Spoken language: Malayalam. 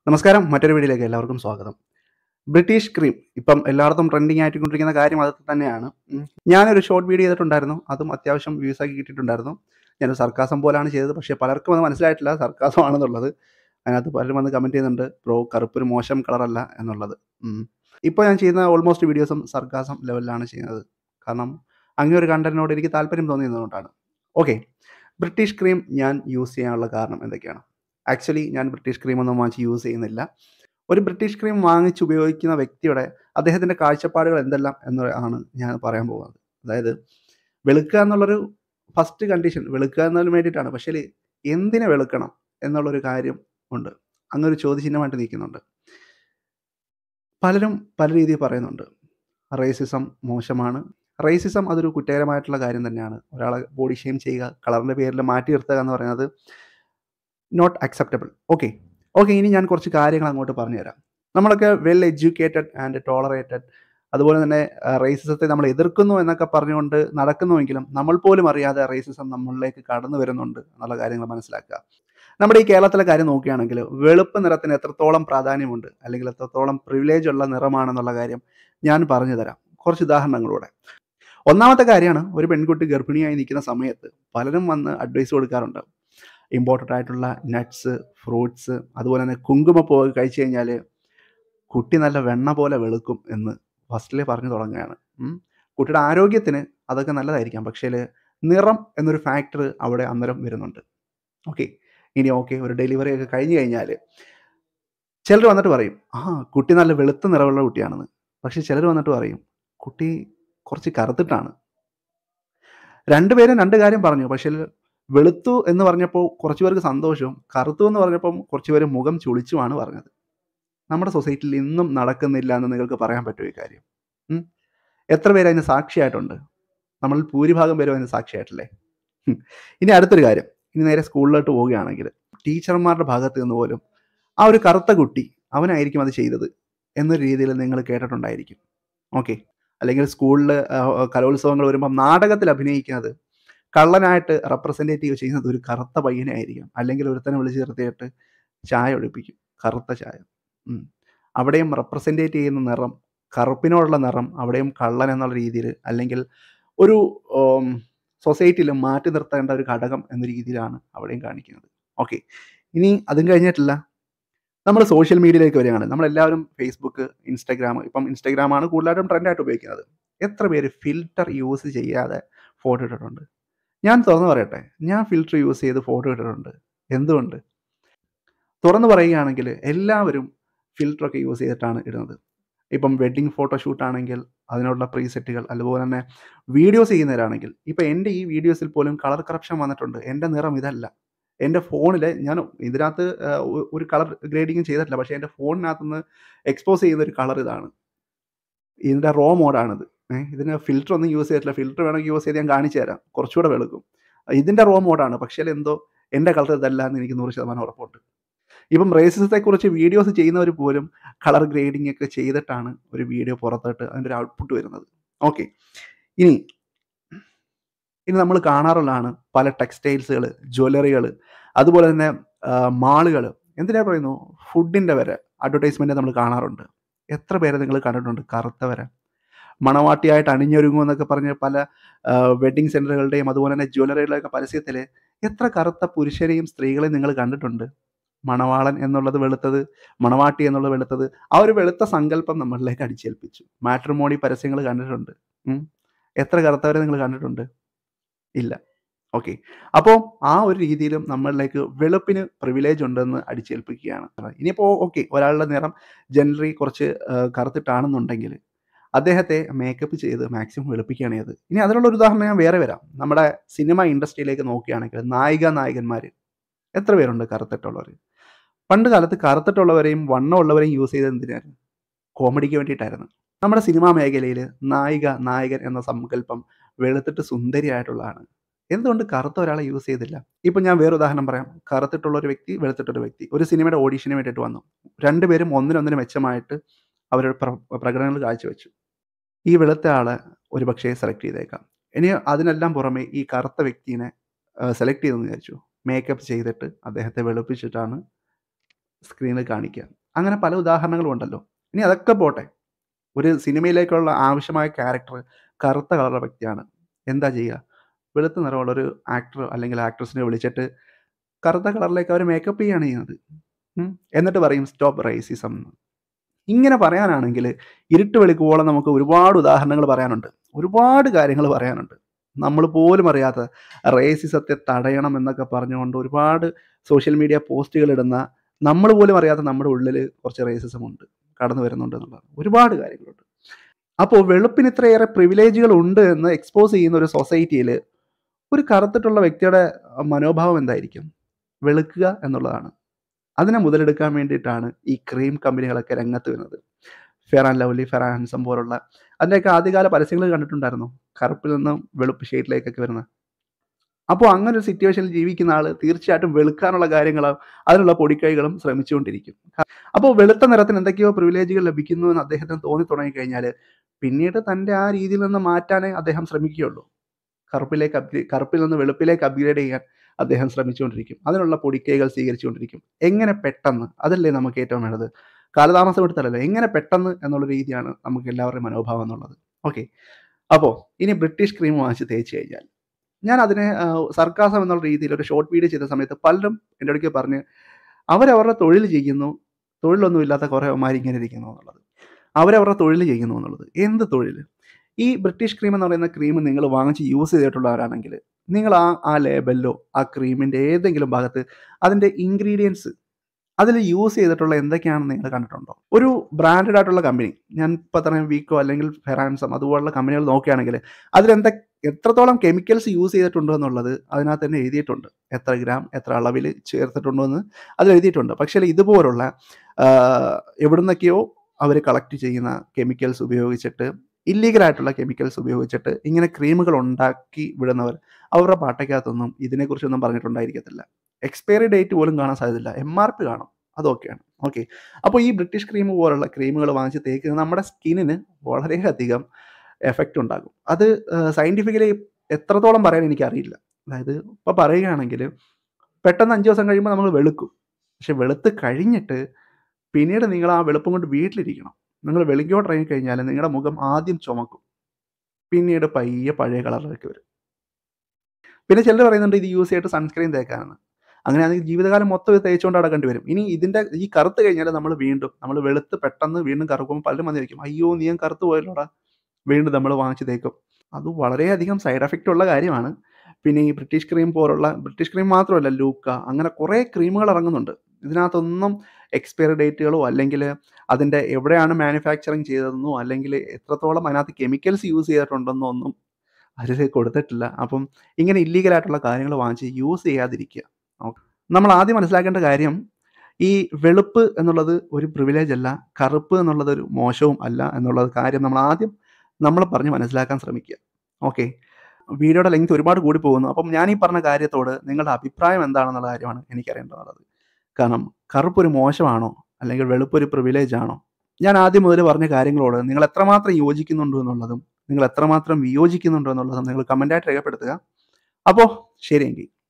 നമസ്കാരം മറ്റൊരു വീഡിയോയിലേക്ക് എല്ലാവർക്കും സ്വാഗതം ബ്രിട്ടീഷ് ക്രീം ഇപ്പം എല്ലായിടത്തും ട്രെൻഡിങ് ആയിക്കൊണ്ടിരിക്കുന്ന കാര്യം അത് തന്നെയാണ് ഉം. ഞാനൊരു ഷോർട്ട് വീഡിയോ ചെയ്തിട്ടുണ്ടായിരുന്നു അതും അത്യാവശ്യം വ്യൂസ് ആക്കി കിട്ടിയിട്ടുണ്ടായിരുന്നു ഞാനൊരു സർക്കാസം പോലാണ് ചെയ്തത് പക്ഷേ പലർക്കും അത് മനസ്സിലായിട്ടില്ല സർക്കാസം ആണെന്നുള്ളത് അതിനകത്ത് പലരും വന്ന് കമൻറ്റ് ചെയ്യുന്നുണ്ട് ബ്രോ കറുപ്പൊരു മോശം കളറല്ല എന്നുള്ളത് ഇപ്പോൾ ഞാൻ ചെയ്യുന്ന ഓൾമോസ്റ്റ് വീഡിയോസും സർക്കാസം ലെവലിലാണ് ചെയ്യുന്നത് കാരണം അങ്ങനെ ഒരു കണ്ടന്റിനോട് എനിക്ക് താല്പര്യം തോന്നിയതുകൊണ്ടാണ് ഓക്കെ ബ്രിട്ടീഷ് ക്രീം ഞാൻ യൂസ് ചെയ്യാനുള്ള കാരണം എന്തൊക്കെയാണ് ആക്ച്വലി ഞാൻ ബ്രിട്ടീഷ് ക്രീം ഒന്നും വാങ്ങിച്ച് യൂസ് ചെയ്യുന്നില്ല ഒരു ബ്രിട്ടീഷ് ക്രീം വാങ്ങിച്ച് ഉപയോഗിക്കുന്ന വ്യക്തിയുടെ അദ്ദേഹത്തിൻ്റെ കാഴ്ചപ്പാടുകൾ എന്തെല്ലാം എന്നാണ് ഞാൻ പറയാൻ പോകുന്നത് അതായത് വെളുക്കുക എന്നുള്ളൊരു ഫസ്റ്റ് കണ്ടീഷൻ വെളുക്കുക എന്നതിന് വേണ്ടിയിട്ടാണ് പക്ഷേ എന്തിനെ വെളുക്കണം എന്നുള്ളൊരു കാര്യം ഉണ്ട് അങ്ങനൊരു ചോദ്യചിഹ്നമായിട്ട് നിൽക്കുന്നുണ്ട് പലരും പല രീതിയിൽ പറയുന്നുണ്ട് റേസിസം മോശമാണ് റേസിസം അതൊരു കുറ്റകരമായിട്ടുള്ള കാര്യം തന്നെയാണ് ഒരാളെ ബോഡി ഷെയിം ചെയ്യുക കളറിൻ്റെ പേരിൽ മാറ്റി നിർത്തുക എന്ന് പറയുന്നത് നോട്ട് അക്സെപ്റ്റബിൾ ഓക്കെ ഓക്കെ ഇനി ഞാൻ കുറച്ച് കാര്യങ്ങൾ അങ്ങോട്ട് പറഞ്ഞുതരാം നമ്മളൊക്കെ വെൽ എഡ്യൂക്കേറ്റഡ് ആൻഡ് ടോളറേറ്റഡ് അതുപോലെ തന്നെ റേസിസത്തെ നമ്മൾ എതിർക്കുന്നു എന്നൊക്കെ പറഞ്ഞുകൊണ്ട് നടക്കുന്നുവെങ്കിലും നമ്മൾ പോലും അറിയാതെ റേസിസം നമ്മളിലേക്ക് കടന്നു വരുന്നുണ്ട് എന്നുള്ള കാര്യങ്ങൾ മനസ്സിലാക്കുക നമ്മുടെ ഈ കേരളത്തിലെ കാര്യം നോക്കുകയാണെങ്കിൽ വെളുപ്പ് നിറത്തിന് എത്രത്തോളം പ്രാധാന്യമുണ്ട് അല്ലെങ്കിൽ എത്രത്തോളം പ്രിവിലേജ് ഉള്ള നിറമാണെന്നുള്ള കാര്യം ഞാൻ പറഞ്ഞു തരാം കുറച്ച് ഉദാഹരണങ്ങളൂടെ ഒന്നാമത്തെ കാര്യമാണ് ഒരു പെൺകുട്ടി ഗർഭിണിയായി നിൽക്കുന്ന സമയത്ത് പലരും വന്ന് അഡ്വൈസ് കൊടുക്കാറുണ്ട് ഇമ്പോർട്ടൻ്റ് ആയിട്ടുള്ള നട്ട്സ് ഫ്രൂട്ട്സ് അതുപോലെ തന്നെ കുങ്കുമപ്പൂ കഴിച്ചു കഴിഞ്ഞാൽ കുട്ടി നല്ല വെണ്ണ പോലെ വെളുക്കും എന്ന് ഫസ്റ്റിൽ പറഞ്ഞു തുടങ്ങുകയാണ് ഉം. കുട്ടിയുടെ ആരോഗ്യത്തിന് അതൊക്കെ നല്ലതായിരിക്കാം പക്ഷേ നിറം എന്നൊരു ഫാക്ടർ അവിടെ അന്നേരം വരുന്നുണ്ട് ഓക്കെ ഇനി ഓക്കെ ഒരു ഡെലിവറി ഒക്കെ കഴിഞ്ഞു കഴിഞ്ഞാൽ ചിലർ വന്നിട്ട് പറയും ആ കുട്ടി നല്ല വെളുത്ത നിറമുള്ള കുട്ടിയാണെന്ന് പക്ഷെ ചിലർ വന്നിട്ട് പറയും കുട്ടി കുറച്ച് കറുത്തിട്ടാണ് രണ്ടുപേരും രണ്ട് കാര്യം പറഞ്ഞു പക്ഷേ വെളുത്തു എന്ന് പറഞ്ഞപ്പോൾ കുറച്ച് പേർക്ക് സന്തോഷവും കറുത്തു എന്ന് പറഞ്ഞപ്പം കുറച്ച് പേര് മുഖം ചുളിച്ചുമാണ് പറഞ്ഞത് നമ്മുടെ സൊസൈറ്റിയിൽ ഇന്നും നടക്കുന്നില്ല എന്ന് നിങ്ങൾക്ക് പറയാൻ പറ്റുമോ ഈ കാര്യം ഉം? എത്ര പേര് അതിന് സാക്ഷിയായിട്ടുണ്ട് നമ്മൾ ഭൂരിഭാഗം പേരും അതിന് സാക്ഷിയായിട്ടില്ലേ ഉം. ഇനി അടുത്തൊരു കാര്യം ഇനി നേരെ സ്കൂളിലോട്ട് പോവുകയാണെങ്കിൽ ടീച്ചർമാരുടെ ഭാഗത്ത് നിന്ന് പോലും ആ ഒരു കറുത്ത കുട്ടി അവനായിരിക്കും അത് ചെയ്തത് എന്നൊരു രീതിയിൽ നിങ്ങൾ കേട്ടിട്ടുണ്ടായിരിക്കും ഓക്കെ അല്ലെങ്കിൽ സ്കൂളിൽ കലോത്സവങ്ങൾ വരുമ്പം നാടകത്തിൽ അഭിനയിക്കുന്നത് കള്ളനായിട്ട് റെപ്രസെൻറ്റേറ്റീവ് ചെയ്യുന്നത് ഒരു കറുത്ത പയ്യനെ ആയിരിക്കും അല്ലെങ്കിൽ ഒരുത്തനെ വിളിച്ച് നിർത്തിയിട്ട് ചായ ഒഴിപ്പിക്കും കറുത്ത ചായ ഉം. അവിടെയും റെപ്രസെൻറ്റേറ്റ് ചെയ്യുന്ന നിറം കറുപ്പിനോടുള്ള നിറം അവിടെയും കള്ളൻ എന്നുള്ള രീതിയിൽ അല്ലെങ്കിൽ ഒരു സൊസൈറ്റിയിൽ മാറ്റി നിർത്തേണ്ട ഒരു ഘടകം എന്ന രീതിയിലാണ് അവിടെയും കാണിക്കുന്നത് ഓക്കെ ഇനി അതും കഴിഞ്ഞിട്ടില്ല നമ്മൾ സോഷ്യൽ മീഡിയയിലേക്ക് വരികയാണ് നമ്മളെല്ലാവരും ഫേസ്ബുക്ക് ഇൻസ്റ്റാഗ്രാം ഇപ്പം ഇൻസ്റ്റാഗ്രാമാണ് കൂടുതലായിട്ടും ട്രെൻഡായിട്ട് ഉപയോഗിക്കുന്നത് എത്ര പേര് ഫിൽറ്റർ യൂസ് ചെയ്യാതെ ഫോട്ടോ ഇട്ടിട്ടുണ്ട് ഞാൻ തുറന്നു പറയട്ടെ ഞാൻ ഫിൽറ്റർ യൂസ് ചെയ്ത് ഫോട്ടോ ഇട്ടിട്ടുണ്ട് എന്തുകൊണ്ട് തുറന്നു പറയുകയാണെങ്കിൽ എല്ലാവരും ഫിൽറ്ററൊക്കെ യൂസ് ചെയ്തിട്ടാണ് ഇടുന്നത് ഇപ്പം വെഡ്ഡിങ് ഫോട്ടോഷൂട്ട് ആണെങ്കിൽ അതിനുള്ള പ്രീസെറ്റുകൾ അതുപോലെ തന്നെ വീഡിയോസ് ചെയ്യുന്നവരാണെങ്കിൽ ഇപ്പം എൻ്റെ ഈ വീഡിയോസിൽ പോലും കളർ കറപ്ഷൻ വന്നിട്ടുണ്ട് എൻ്റെ നിറം ഇതല്ല എൻ്റെ ഫോണിൽ ഞാൻ ഇതിനകത്ത് ആ, ഒ- ഒരു കളർ ഗ്രേഡിങ്ങും ചെയ്തിട്ടില്ല പക്ഷേ എൻ്റെ ഫോണിനകത്ത് നിന്ന് എക്സ്പോസ് ചെയ്യുന്ന ഒരു കളർ ഇതാണ് ഇതിൻ്റെ റോ മോഡാണിത് ഏഹ് ഇതിന് ഫിൽറ്റർ ഒന്നും യൂസ് ചെയ്തിട്ടില്ല ഫിൽറ്റർ വേണമെങ്കിൽ യൂസ് ചെയ്ത് ഞാൻ കാണിച്ചു തരാം കുറച്ചുകൂടെ വെളുക്കും ഇതിൻ്റെ റോ മോഡാണ് പക്ഷേ എന്തോ എൻ്റെ കളർ ഇതല്ല എന്ന് എനിക്ക് നൂറ് ശതമാനം ഉറപ്പുണ്ട് ഇപ്പം റേസിസത്തെക്കുറിച്ച് വീഡിയോസ് ചെയ്യുന്നവർ പോലും കളർ ഗ്രേഡിംഗ് ഒക്കെ ചെയ്തിട്ടാണ് ഒരു വീഡിയോ പുറത്തോട്ട് അതിൻ്റെ ഒരു ഔട്ട്പുട്ട് വരുന്നത് ഓക്കെ ഇനി ഇനി നമ്മൾ കാണാറുള്ളതാണ് പല ടെക്സ്റ്റൈൽസുകൾ ജ്വല്ലറികൾ അതുപോലെ തന്നെ മാളുകൾ എന്തിനാ പറയുന്നു ഫുഡിൻ്റെ വരെ അഡ്വർടൈസ്മെൻറ്റ് നമ്മൾ കാണാറുണ്ട് എത്ര പേരെ നിങ്ങൾ കണ്ടിട്ടുണ്ട് കറുത്ത വരെ മണവാട്ടിയായിട്ട് അണിഞ്ഞൊരുങ്ങും എന്നൊക്കെ പറഞ്ഞ് പല വെഡ്ഡിങ് സെൻറ്ററുകളുടെയും അതുപോലെ തന്നെ ജ്വല്ലറികളുടെയൊക്കെ പരസ്യത്തിൽ എത്ര കറുത്ത പുരുഷനെയും സ്ത്രീകളെയും നിങ്ങൾ കണ്ടിട്ടുണ്ട് മണവാളൻ എന്നുള്ളത് വെളുത്തത് മണവാട്ടി എന്നുള്ളത് വെളുത്തത് ആ ഒരു വെളുത്ത സങ്കല്പം നമ്മളിലേക്ക് അടിച്ചേൽപ്പിച്ചു മാട്രിമോണി പരസ്യങ്ങൾ കണ്ടിട്ടുണ്ട് ഉം. എത്ര കറുത്തവരെ നിങ്ങൾ കണ്ടിട്ടുണ്ട് ഇല്ല ഓക്കെ അപ്പോൾ ആ ഒരു രീതിയിലും നമ്മളിലേക്ക് വെളുപ്പിന് പ്രിവിലേജ് ഉണ്ടെന്ന് അടിച്ചേൽപ്പിക്കുകയാണ് ഇനിയിപ്പോൾ ഓക്കെ ഒരാളുടെ നിറം ജനറലി കുറച്ച് ആ, കറുത്തിട്ടാണെന്നുണ്ടെങ്കിൽ അദ്ദേഹത്തെ മേക്കപ്പ് ചെയ്ത് മാക്സിമം വെളുപ്പിക്കുകയാണ് ചെയ്തത് ഇനി അതിനുള്ള ഒരു ഉദാഹരണം ഞാൻ വേറെ വരാം നമ്മുടെ സിനിമ ഇൻഡസ്ട്രിയിലേക്ക് നോക്കുകയാണെങ്കിൽ നായിക നായകന്മാർ എത്ര പേരുണ്ട് കറുത്തിട്ടുള്ളവർ പണ്ട് കാലത്ത് കറുത്തിട്ടുള്ളവരെയും വണ്ണമുള്ളവരെയും യൂസ് ചെയ്തത് എന്തിനായിരുന്നു കോമഡിക്ക് വേണ്ടിയിട്ടായിരുന്നു നമ്മുടെ സിനിമാ മേഖലയിൽ നായിക നായകൻ എന്ന സങ്കല്പം വെളുത്തിട്ട് സുന്ദരിയായിട്ടുള്ളതാണ് എന്തുകൊണ്ട് കറുത്ത ഒരാളെ യൂസ് ചെയ്തില്ല ഇപ്പം ഞാൻ വേറെ ഉദാഹരണം പറയാം കറുത്തിട്ടുള്ള ഒരു വ്യക്തി വെളുത്തിട്ടൊരു വ്യക്തി ഒരു സിനിമയുടെ ഓഡീഷന് വേണ്ടിയിട്ട് വന്നു രണ്ടുപേരും ഒന്നിനൊന്നിന് മെച്ചമായിട്ട് അവരുടെ പ്ര- പ്രകടനങ്ങൾ കാഴ്ചവെച്ചു ഈ വെളുത്ത ആളെ ഒരു പക്ഷേ സെലക്ട് ചെയ്തേക്കാം ഇനി അതിനെല്ലാം പുറമെ ഈ കറുത്ത വ്യക്തിനെ സെലക്ട് ചെയ്തെന്ന് വിചാരിച്ചു മേക്കപ്പ് ചെയ്തിട്ട് അദ്ദേഹത്തെ വെളുപ്പിച്ചിട്ടാണ് സ്ക്രീനിൽ കാണിക്കുക അങ്ങനെ പല ഉദാഹരണങ്ങളും ഉണ്ടല്ലോ ഇനി അതൊക്കെ പോട്ടെ ഒരു സിനിമയിലേക്കുള്ള ആവശ്യമായ ക്യാരക്ടർ കറുത്ത കളറുള്ള വ്യക്തിയാണ് എന്താ ചെയ്യുക വെളുത്ത നിറമുള്ള ഒരു ആക്ടർ അല്ലെങ്കിൽ ആക്ട്രസിനെ വിളിച്ചിട്ട് കറുത്ത കളറിലേക്ക് അവർ മേക്കപ്പ് ചെയ്യുകയാണ് ചെയ്യുന്നത് ഉം. എന്നിട്ട് പറയും സ്റ്റോപ്പ് റേസിസം എന്ന് ഇങ്ങനെ പറയാനാണെങ്കിൽ ഇരുട്ട് വെളിക്കുവോളം നമുക്ക് ഒരുപാട് ഉദാഹരണങ്ങൾ പറയാനുണ്ട് ഒരുപാട് കാര്യങ്ങൾ പറയാനുണ്ട് നമ്മൾ പോലും അറിയാത്ത റേസിസത്തെ തടയണം എന്നൊക്കെ പറഞ്ഞുകൊണ്ട് ഒരുപാട് സോഷ്യൽ മീഡിയ പോസ്റ്റുകൾ ഇടുന്ന നമ്മൾ പോലും അറിയാത്ത നമ്മുടെ ഉള്ളിൽ കുറച്ച് റേസിസം ഉണ്ട് കടന്നു വരുന്നുണ്ട് എന്നുള്ളത് ഒരുപാട് കാര്യങ്ങളുണ്ട് അപ്പോൾ വെളുപ്പിന് ഇത്രയേറെ പ്രിവിലേജുകൾ ഉണ്ട് എന്ന് എക്സ്പോസ് ചെയ്യുന്ന ഒരു സൊസൈറ്റിയിൽ ഒരു കറുത്തിട്ടുള്ള വ്യക്തിയുടെ മനോഭാവം എന്തായിരിക്കും വെളുക്കുക എന്നുള്ളതാണ് അതിനെ മുതലെടുക്കാൻ വേണ്ടിയിട്ടാണ് ഈ ക്രീം കമ്പനികളൊക്കെ രംഗത്ത് വരുന്നത് Fair and Lovely Fair and Handsome പോലുള്ള അതിൻ്റെയൊക്കെ ആദ്യകാല പരസ്യങ്ങൾ കണ്ടിട്ടുണ്ടായിരുന്നു കറുപ്പിൽ നിന്നും വെളുപ്പ് ഷെയ്ഡിലേക്കൊക്കെ വരുന്ന അപ്പോൾ അങ്ങനെ ഒരു സിറ്റുവേഷനിൽ ജീവിക്കുന്ന ആൾ തീർച്ചയായിട്ടും വെളുക്കാനുള്ള കാര്യങ്ങളും അതിനുള്ള പൊടിക്കൈകളും ശ്രമിച്ചുകൊണ്ടിരിക്കും അപ്പോൾ വെളുത്ത നിറത്തിന് എന്തൊക്കെയോ പ്രിവിലേജുകൾ ലഭിക്കുന്നു എന്ന് അദ്ദേഹത്തിന് തോന്നി തുടങ്ങിക്കഴിഞ്ഞാൽ പിന്നീട് തൻ്റെ ആ രീതിയിൽ നിന്ന് മാറ്റാനേ അദ്ദേഹം ശ്രമിക്കുകയുള്ളൂ കറുപ്പിലേക്ക് അപ്ഗ്രേ കറുപ്പിൽ നിന്ന് വെളുപ്പിലേക്ക് അപ്ഗ്രേഡ് ചെയ്യാൻ അദ്ദേഹം ശ്രമിച്ചുകൊണ്ടിരിക്കും അതിനുള്ള പൊടിക്കൈകൾ സ്വീകരിച്ചുകൊണ്ടിരിക്കും എങ്ങനെ പെട്ടെന്ന് അതല്ലേ നമുക്ക് ഏറ്റവും വേണ്ടത് കാലതാമസം എടുത്തല്ലല്ലോ എങ്ങനെ പെട്ടെന്ന് എന്നുള്ള രീതിയാണ് നമുക്ക് എല്ലാവരുടെയും മനോഭാവം എന്നുള്ളത് ഓക്കെ അപ്പോൾ ഇനി ബ്രിട്ടീഷ് ക്രീം വാങ്ങിച്ച് തേച്ച് കഴിഞ്ഞാൽ ഞാൻ അതിനെ സർക്കാസം എന്നുള്ള രീതിയിൽ ഒരു ഷോർട്ട് വീഡിയോ ചെയ്ത സമയത്ത് പലരും എൻ്റെ അടുക്കെ പറഞ്ഞ് അവരവരുടെ തൊഴിൽ ചെയ്യുന്നു തൊഴിലൊന്നും ഇല്ലാത്ത കുറേ അവന്മാർ ഇങ്ങനെ ഇരിക്കുന്നു എന്നുള്ളത് അവരവരുടെ തൊഴിൽ ചെയ്യുന്നു എന്നുള്ളത് എന്ത് തൊഴിൽ ഈ ബ്രിട്ടീഷ് ക്രീം എന്ന് പറയുന്ന ക്രീം നിങ്ങൾ വാങ്ങിച്ച് യൂസ് ചെയ്തിട്ടുള്ളവരാണെങ്കിൽ നിങ്ങൾ ആ ആ ലേബലിലോ ആ ക്രീമിൻ്റെ ഏതെങ്കിലും ഭാഗത്ത് അതിൻ്റെ ഇൻഗ്രീഡിയൻസ് അതിൽ യൂസ് ചെയ്തിട്ടുള്ള എന്തൊക്കെയാണെന്ന് നിങ്ങൾ കണ്ടിട്ടുണ്ടോ ഒരു ബ്രാൻഡഡ് ആയിട്ടുള്ള കമ്പനി ഞാൻ ഇപ്പോൾ പറയാം വീക്കോ അല്ലെങ്കിൽ ഫെറാൻസം അതുപോലുള്ള കമ്പനികൾ നോക്കുകയാണെങ്കിൽ അതിലെന്താ എത്രത്തോളം കെമിക്കൽസ് യൂസ് ചെയ്തിട്ടുണ്ടോ എന്നുള്ളത് അതിനകത്ത് തന്നെ എഴുതിയിട്ടുണ്ട് എത്ര ഗ്രാം എത്ര അളവിൽ ചേർത്തിട്ടുണ്ടോ എന്ന് അതിൽ എഴുതിയിട്ടുണ്ട് പക്ഷേ ഇതുപോലുള്ള എവിടുന്നൊക്കെയോ അവർ കളക്ട് ചെയ്യുന്ന കെമിക്കൽസ് ഉപയോഗിച്ചിട്ട് ഇല്ലീഗലായിട്ടുള്ള കെമിക്കൽസ് ഉപയോഗിച്ചിട്ട് ഇങ്ങനെ ക്രീമുകൾ ഉണ്ടാക്കി വിടുന്നവർ അവരുടെ പാട്ടയ്ക്കകത്തൊന്നും ഇതിനെക്കുറിച്ചൊന്നും പറഞ്ഞിട്ടുണ്ടായിരിക്കത്തില്ല എക്സ്പയറി ഡേറ്റ് പോലും കാണാൻ സാധ്യതയില്ല എം ആർ പി കാണും അതൊക്കെയാണ് ഓക്കെ അപ്പോൾ ഈ ബ്രിട്ടീഷ് ക്രീം പോലുള്ള ക്രീമുകൾ വാങ്ങിച്ച് തേക്കുന്നത് നമ്മുടെ സ്കിന്നിന് വളരെയധികം എഫക്റ്റ് ഉണ്ടാകും അത് സയൻറ്റിഫിക്കലി എത്രത്തോളം പറയാൻ എനിക്കറിയില്ല അതായത് ഇപ്പോൾ പറയുകയാണെങ്കിൽ പെട്ടെന്ന് അഞ്ച് ദിവസം കഴിയുമ്പോൾ നമ്മൾ വെളുക്കും പക്ഷെ വെളുത്ത് കഴിഞ്ഞിട്ട് പിന്നീട് നിങ്ങൾ ആ വെളുപ്പം കൊണ്ട് വീട്ടിലിരിക്കണം നിങ്ങൾ വെളുക്കോട്ട് ഇറങ്ങി കഴിഞ്ഞാൽ നിങ്ങളുടെ മുഖം ആദ്യം ചുമക്കും പിന്നീട് പയ്യെ പഴയ കളറിലേക്ക് വരും പിന്നെ ചിലർ പറയുന്നുണ്ട് ഇത് യൂസ് ചെയ്തിട്ട് സൺസ്ക്രീൻ തേക്കാനാണ് അങ്ങനെയാണെങ്കിൽ ജീവിതകാലം മൊത്തം ഇത് തേച്ചുകൊണ്ട് നടക്കേണ്ടി വരും ഇനി ഇതിൻ്റെ ഈ കറുത്ത് കഴിഞ്ഞാൽ നമ്മൾ വീണ്ടും നമ്മൾ വെളുത്ത് പെട്ടെന്ന് വീണ്ടും കറുക്കുമ്പോൾ പലരും വന്നിരിക്കും അയ്യോ നീ ഞാൻ കറുത്ത് പോയല്ലോടാ വീണ്ടും നമ്മൾ വാങ്ങിച്ച് തേക്കും അത് വളരെയധികം സൈഡ് എഫക്റ്റ് ഉള്ള കാര്യമാണ് പിന്നെ ഈ ബ്രിട്ടീഷ് ക്രീം പോലുള്ള ബ്രിട്ടീഷ് ക്രീം മാത്രമല്ല ലൂക്ക അങ്ങനെ കുറേ ക്രീമുകൾ ഇറങ്ങുന്നുണ്ട് ഇതിനകത്തൊന്നും എക്സ്പയറി ഡേറ്റുകളോ അല്ലെങ്കിൽ അതിൻ്റെ എവിടെയാണ് മാനുഫാക്ചറിങ് ചെയ്തതെന്നോ അല്ലെങ്കിൽ എത്രത്തോളം അതിനകത്ത് കെമിക്കൽസ് യൂസ് ചെയ്തിട്ടുണ്ടെന്നോ ഒന്നും അതിൽ കൊടുത്തിട്ടില്ല അപ്പം ഇങ്ങനെ ഇല്ലീഗലായിട്ടുള്ള കാര്യങ്ങൾ വാങ്ങിച്ച് യൂസ് ചെയ്യാതിരിക്കുക നമ്മൾ ആദ്യം മനസ്സിലാക്കേണ്ട കാര്യം ഈ വെളുപ്പ് എന്നുള്ളത് ഒരു പ്രിവിലേജ് അല്ല കറുപ്പ് എന്നുള്ളത് ഒരു മോശവും അല്ല എന്നുള്ളത് കാര്യം നമ്മൾ ആദ്യം നമ്മൾ പറഞ്ഞ് മനസ്സിലാക്കാൻ ശ്രമിക്കുക ഓക്കെ വീഡിയോയുടെ ലെങ്ത് ഒരുപാട് കൂടി പോകുന്നു അപ്പം ഞാൻ ഈ പറഞ്ഞ കാര്യത്തോട് നിങ്ങളുടെ അഭിപ്രായം എന്താണെന്നുള്ള കാര്യമാണ് എനിക്കറിയേണ്ടതുള്ളത് കാരണം കറുപ്പ് ഒരു മോശമാണോ അല്ലെങ്കിൽ വെളുപ്പ് ഒരു പ്രിവിലേജ് ആണോ ഞാൻ ആദ്യം മുതൽ പറഞ്ഞ കാര്യങ്ങളോട് നിങ്ങൾ എത്രമാത്രം യോജിക്കുന്നുണ്ടോ എന്നുള്ളതും നിങ്ങൾ എത്രമാത്രം വിയോജിക്കുന്നുണ്ടോ എന്നുള്ളതും നിങ്ങൾ കമൻ്റായിട്ട് രേഖപ്പെടുത്തുക അപ്പോൾ ശരിയെങ്കിൽ